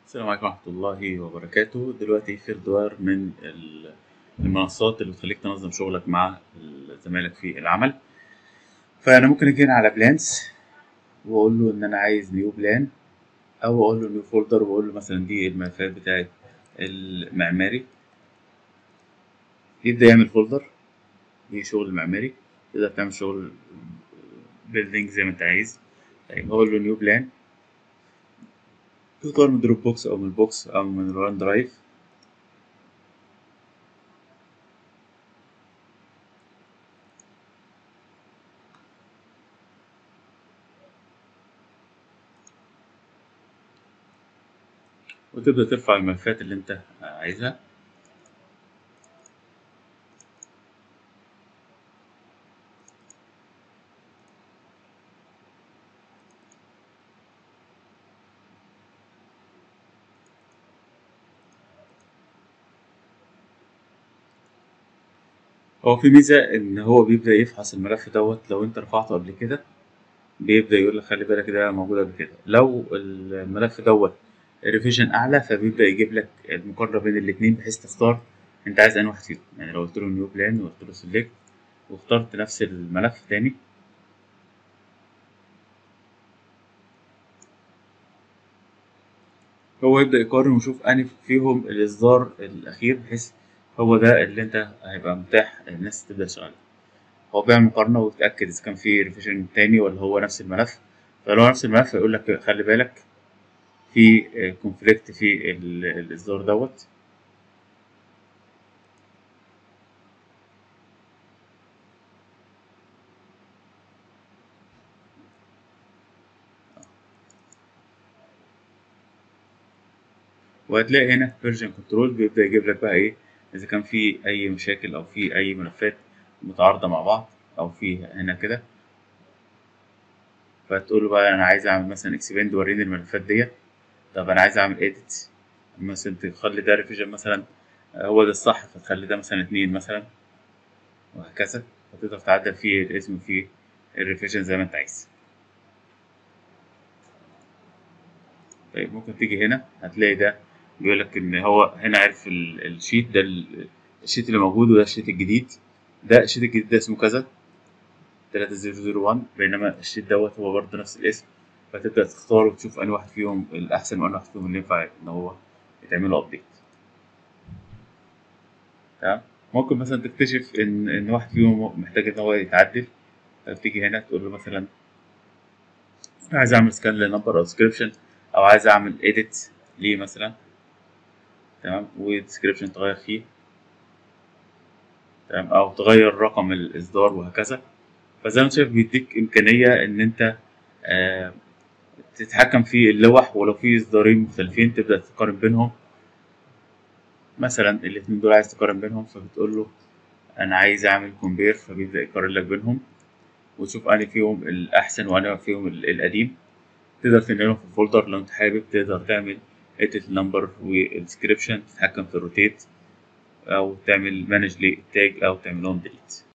السلام عليكم ورحمة الله وبركاته دلوقتي فيردوار من ال- المنصات اللي بتخليك تنظم شغلك مع زمايلك في العمل فأنا ممكن أجي هنا على بلانس وأقول له إن أنا عايز نيو بلان أو أقول له نيو فولدر وأقول له مثلا دي الملفات بتاعت المعماري يبدأ يعمل فولدر دي شغل معماري تقدر تعمل شغل بيلدينج زي ما أنت عايز طيب أقول له نيو بلان تختار من دروب بوكس أو من بوكس أو من ران درايف وتبدأ ترفع الملفات اللي أنت عايزها هو في ميزة إن هو بيبدأ يفحص الملف دوت لو أنت رفعته قبل كده بيبدأ يقول لك خلي بالك ده موجود قبل كده لو الملف دوت ريفيجن أعلى فبيبدأ يجيب لك المقارنة بين الاتنين بحيث تختار أنت عايز أنهي واحد فيهم يعني لو قلت له نيو بلان وقلت له سيلكت واخترت نفس الملف تاني هو يبدأ يقارن ويشوف أنهي فيهم الإصدار الأخير بحيث هو ده اللي أنت هيبقى متاح الناس تبدأ تشتغل هو بيعمل مقارنة ويتأكد إذا كان في ريفيجن تاني ولا هو نفس الملف فلو نفس الملف يقول لك خلي بالك في كونفليكت في الإصدار دوت وهتلاقي هنا فيرجن كنترول بيبدأ يجيب لك بقى إيه إذا كان في أي مشاكل أو في أي ملفات متعارضة مع بعض أو في هنا كده فتقول له بقى أنا عايز أعمل مثلا إكسباند وريني الملفات ديت طب أنا عايز أعمل إيديت مثلا تخلي ده ريفيجن مثلا هو ده الصح فتخلي ده مثلا اتنين مثلا وهكذا فتقدر تعدل فيه الاسم وفيه الريفيجن زي ما أنت عايز طيب ممكن تيجي هنا هتلاقي ده بيقول لك ان هو هنا عارف الشيت ده الشيت اللي موجود وده الشيت الجديد ده الشيت الجديد ده اسمه كذا 3001 بينما الشيت دوت هو برضه نفس الاسم فتبدأ تختار وتشوف أنهي واحد فيهم الأحسن وأنهي واحد فيهم اللي ينفع إن هو يتعمل له أبديت تمام ممكن مثلا تكتشف إن إن واحد فيهم محتاج إن هو يتعدل فتيجي هنا تقول له مثلا عايز أعمل سكان لنمبر أو ديسكريبشن أو عايز أعمل إيديت ليه مثلا تمام وديسكريبشن تغير فيه تمام او تغير رقم الاصدار وهكذا فزي ما انت شايف بيديك امكانيه ان انت آه تتحكم في اللوح ولو في اصدارين مختلفين تبدا تقارن بينهم مثلا الاتنين دول عايز تقارن بينهم فبتقول له انا عايز اعمل كومبير فبيبدا يقارن لك بينهم وتشوف انهي فيهم الاحسن وانهي فيهم القديم تقدر تنقلهم في الفولدر لو انت حابب تقدر تعمل edit number والديسكريبشن تتحكم في الروتيت او تعمل مانج للتاج او تعمل لهم ديليت